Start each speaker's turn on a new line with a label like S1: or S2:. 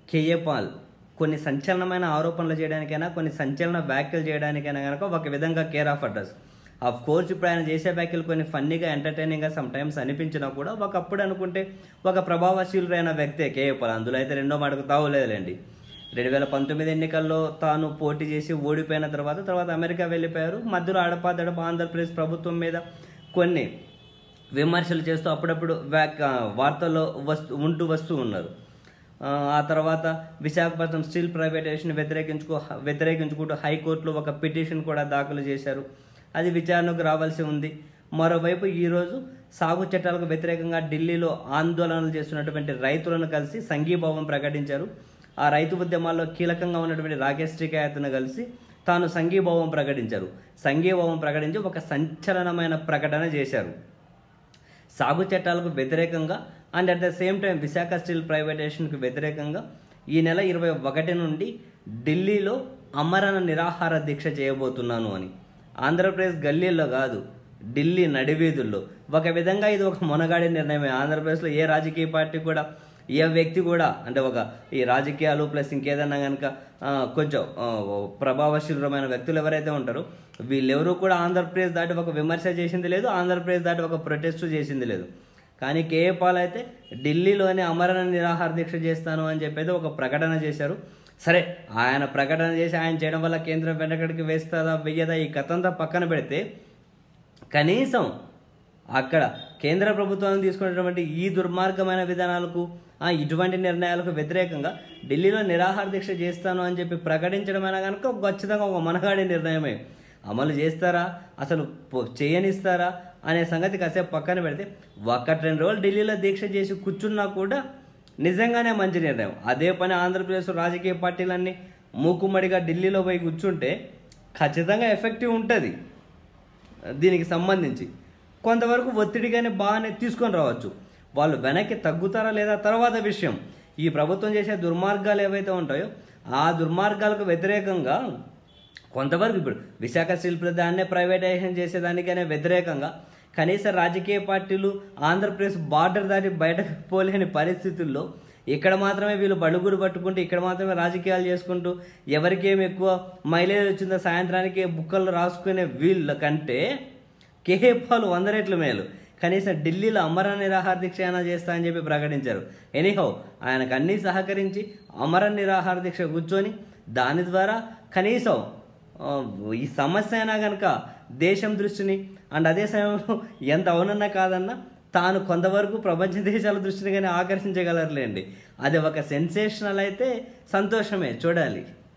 S1: KA Paul కొన్ని సంచలనమైన ఆరోపణలు చేయడానికైనా కొన్ని సంచలన వ్యాఖ్యలు చేయడానికైనా కనుక ఒక విధంగా care of address of course ఇప్పుడు ఆయన చేసే వ్యాఖ్యలు కొన్ని ఫన్నీగా ఎంటర్టైనింగ్గా సమ్ టైమ్స్ అనిపించినా కూడా ఒకప్పుడు అనుకుంటే ఒక ప్రభావశీలురైన వ్యక్తే కేఏ పాల్ అందులో అయితే రెండో మాటకు తావులేదులేండి రెండు వేల పంతొమ్మిది ఎన్నికల్లో తాను పోటీ చేసి ఓడిపోయిన తర్వాత తర్వాత అమెరికా వెళ్ళిపోయారు మధ్యలో అడపాదడప ఆంధ్రప్రదేశ్ ప్రభుత్వం మీద కొన్ని విమర్శలు చేస్తూ అప్పుడప్పుడు వ్యాక్ వార్తల్లో వస్తూ ఉంటూ వస్తూ ఉన్నారు ఆ, ఆ తర్వాత విశాఖపట్నం స్టీల్ ప్రైవేటైజేషన్ వ్యతిరేకించుకో వ్యతిరేకించుకుంటూ హైకోర్టులో ఒక పిటిషన్ కూడా దాఖలు చేశారు అది విచారణకు రావాల్సి ఉంది మరోవైపు ఈరోజు సాగు చట్టాలకు వ్యతిరేకంగా ఢిల్లీలో ఆందోళనలు చేస్తున్నటువంటి రైతులను కలిసి సంఘీభావం ప్రకటించారు ఆ రైతు ఉద్యమాల్లో కీలకంగా ఉన్నటువంటి రాకేష్ టికాయత్ను కలిసి తాను సంఘీభావం ప్రకటించారు సంఘీభావం ప్రకటించి ఒక సంచలనమైన ప్రకటన చేశారు సాగు చట్టాలకు వ్యతిరేకంగా and at the same time Visakha steel ప్రైవేటైజేషన్కి వ్యతిరేకంగా ఈ నెల ఇరవై ఒకటి నుండి ఢిల్లీలో అమరణ నిరాహార దీక్ష చేయబోతున్నాను అని ఆంధ్రప్రదేశ్ గల్లీల్లో కాదు ఢిల్లీ నడివీధుల్లో ఒక విధంగా ఇది ఒక మొనగాడి నిర్ణయమే ఆంధ్రప్రదేశ్లో ఏ రాజకీయ పార్టీ కూడా ఏ వ్యక్తి కూడా అంటే ఒక ఈ రాజకీయాలు ప్లస్ ఇంకేదన్నా కనుక కొంచెం ఆ, ప్రభావశీలమైన వ్యక్తులు ఎవరైతే ఉంటారో వీళ్ళెవరూ కూడా ఆంధ్రప్రదేశ్ దాటి ఒక విమర్శ చేసింది లేదు ఆంధ్రప్రదేశ్ దాటి ఒక ప్రొటెస్ట్ చేసింది లేదు కానీ కేఏ పాల్ అయితే ఢిల్లీలోనే అమరణ నిరాహార దీక్ష చేస్తాను అని చెప్పేది ఒక ప్రకటన చేశారు సరే ఆయన ప్రకటన చేసి ఆయన చేయడం వల్ల కేంద్రం వెనకడికి వేస్తుందా వెయ్యదా ఈ కథంతా పక్కన పెడితే కనీసం అక్కడ కేంద్ర ప్రభుత్వం తీసుకున్నటువంటి ఈ దుర్మార్గమైన విధానాలకు ఆ, ఇటువంటి నిర్ణయాలకు వ్యతిరేకంగా ఢిల్లీలో నిరాహార దీక్ష చేస్తాను అని చెప్పి ప్రకటించడమైనా కనుక ఒక ఖచ్చితంగా ఒక మనగాడి నిర్ణయమే అమలు చేస్తారా అసలు పొ- చేయనిస్తారా అనే సంగతి కాసేపు పక్కన పెడితే ఒకటి రెండు రోజులు ఢిల్లీలో దీక్ష చేసి కూర్చున్నా కూడా నిజంగానే మంచి నిర్ణయం అదే పని ఆంధ్రప్రదేశ్ రాజకీయ పార్టీలన్నీ మూకుమ్మడిగా ఢిల్లీలో పోయి కూర్చుంటే ఖచ్చితంగా ఎఫెక్టివ్ ఉంటుంది దీనికి సంబంధించి కొంతవరకు ఒత్తిడిగానే బాగానే తీసుకొని రావచ్చు వాళ్ళు వెనక్కి తగ్గుతారా లేదా తర్వాత విషయం ఈ ప్రభుత్వం చేసే దుర్మార్గాలు ఏవైతే ఉంటాయో ఆ దుర్మార్గాలకు వ్యతిరేకంగా కొంతవరకు ఇప్పుడు విశాఖ స్టీల్ దాన్నే ప్రైవేటైజేషన్ చేసేదానికనే వ్యతిరేకంగా కనీస రాజకీయ పార్టీలు ఆంధ్రప్రదేశ్ బార్డర్ దాటి బయటకు పోలేని పరిస్థితుల్లో ఇక్కడ మాత్రమే వీళ్ళు బడుగురు పట్టుకుంటూ ఇక్కడ మాత్రమే రాజకీయాలు చేసుకుంటూ ఎవరికేం ఎక్కువ మైలేజ్ వచ్చిందో సాయంత్రానికి బుక్కలు రాసుకునే వీళ్ళ కంటే కేఏ పాలు వంద రెట్లు మేలు కనీసం ఢిల్లీలో అమర నిరాహార దీక్ష అయినా చేస్తా అని చెప్పి ప్రకటించారు ఎనీహౌ ఆయనకు అన్నీ సహకరించి అమర నిరాహార దీక్ష కూర్చొని దాని ద్వారా కనీసం ఆ, ఈ సమస్య అయినా కనుక దేశం దృష్టిని అండ్ అదే సమయంలో ఎంత అవునన్నా కాదన్నా తాను కొంతవరకు ప్రపంచ దేశాల దృష్టిని కానీ ఆకర్షించగలరులేండి అది ఒక సెన్సేషనల్ అయితే సంతోషమే చూడాలి